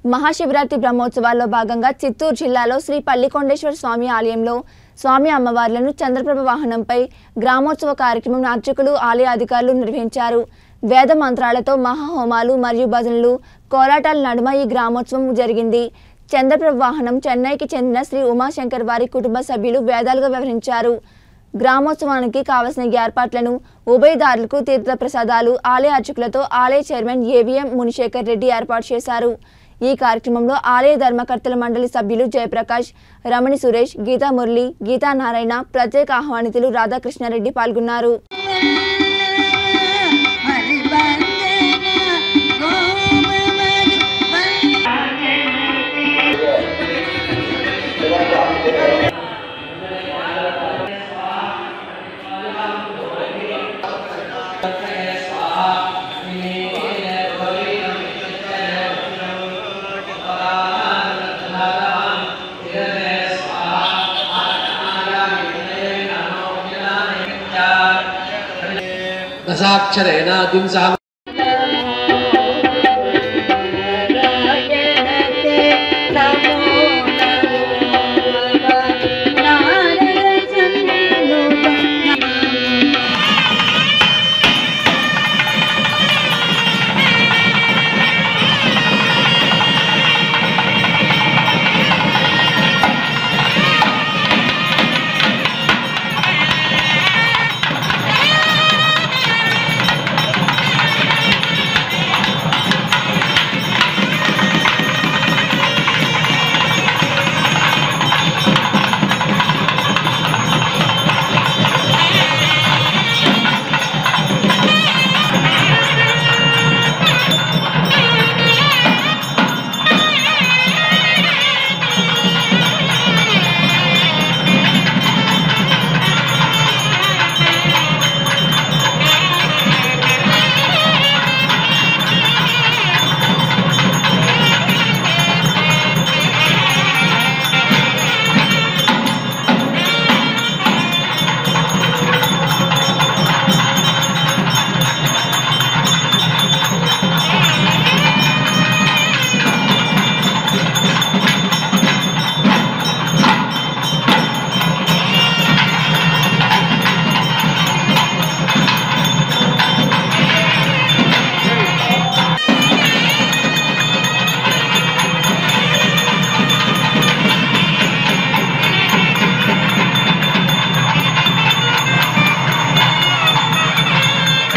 మహాశివరాత్రి బ్రహ్మోత్సవాల్లో భాగంగా చిత్తూరు జిల్లాలో శ్రీ పల్లికొండేశ్వర స్వామి ఆలయంలో స్వామి అమ్మవార్లను చంద్రప్రభ వాహనంపై గ్రామోత్సవ కార్యక్రమం అర్చకులు ఆలయ అధికారులు నిర్వహించారు వేద మంత్రాలతో మహాహోమాలు మరియు భజనలు కోలాటాల నడుమ ఈ గ్రామోత్సవం జరిగింది చంద్రప్రభ వాహనం చెన్నైకి చెందిన శ్రీ ఉమాశంకర్ వారి కుటుంబ సభ్యులు వేదాలుగా వ్యవహరించారు గ్రామోత్సవానికి కావలసిన ఏర్పాట్లను ఉభయదారులకు తీర్థ ప్రసాదాలు ఆలయ అర్చకులతో ఆలయ చైర్మన్ ఏవిఎం మునిశేఖర్ రెడ్డి ఏర్పాటు చేశారు ఈ కార్యక్రమంలో ఆలయ ధర్మకర్తల మండలి సభ్యులు జయప్రకాష్ రమణి సురేష్ గీతా మురళి గీతా నారాయణ ప్రత్యేక ఆహ్వానితులు రాధాకృష్ణారెడ్డి పాల్గొన్నారు దశాక్షరేణాదిం సహ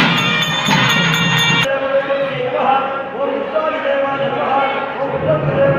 ఓం